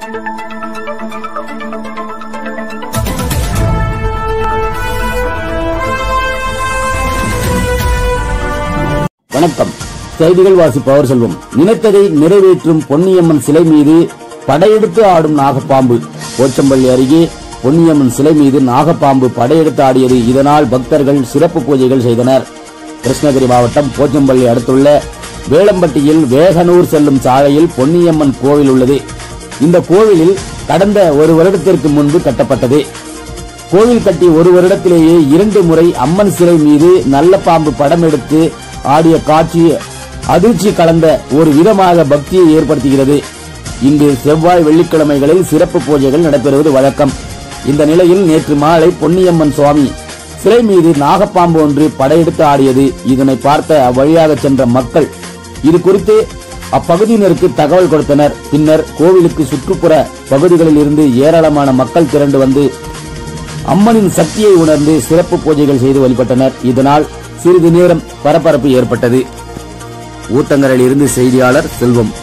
வணக்கம் செய்திகள் வாசிப்பவர் செல்வம் நினைத்ததை நிறைவேற்றும் பொன்னியம்மன் சிலை மீது படையெடுத்து ஆடும் நாகப்பாம்பு போச்சம்பள்ளி அருகே பொன்னியம்மன் சிலை மீது நாகப்பாம்பு படையெடுத்து ஆடியது இதனால் பக்தர்கள் சிறப்பு பூஜைகள் செய்தனர் கிருஷ்ணகிரி மாவட்டம் போச்சம்பள்ளி அடுத்துள்ள வேளம்பட்டியில் வேகனூர் செல்லும் சாலையில் பொன்னியம்மன் கோவில் உள்ளது இந்த கோவிலில் கடந்த ஒரு வருடத்திற்கு முன்பு கட்டப்பட்டது கோவில் கட்டி ஒரு வருடத்திலேயே இரண்டு முறை அம்மன் சிலை மீது நல்ல பாம்பு படம் எடுத்து ஆடிய காட்சி அதிர்ச்சி கலந்த ஒரு விதமாக பக்தியை ஏற்படுத்துகிறது இங்கு செவ்வாய் வெள்ளிக்கிழமைகளில் சிறப்பு பூஜைகள் நடைபெறுவது வழக்கம் இந்த நிலையில் நேற்று மாலை பொன்னியம்மன் சுவாமி சிலை மீது நாகப்பாம்பு ஒன்று படையெடுத்து ஆடியது இதனை பார்த்த அவ்வழியாக சென்ற மக்கள் இது குறித்து அப்பகுதியினருக்கு தகவல் கொடுத்தனர் பின்னர் கோவிலுக்கு சுற்றுப்புற பகுதிகளில் இருந்து ஏராளமான மக்கள் திரண்டு வந்து அம்மனின் சக்தியை உணர்ந்து சிறப்பு பூஜைகள் செய்து வழிபட்டனர் இதனால் சிறிது நேரம் பரபரப்பு ஏற்பட்டது ஊத்தங்கரையில் இருந்து செய்தியாளர் செல்வம்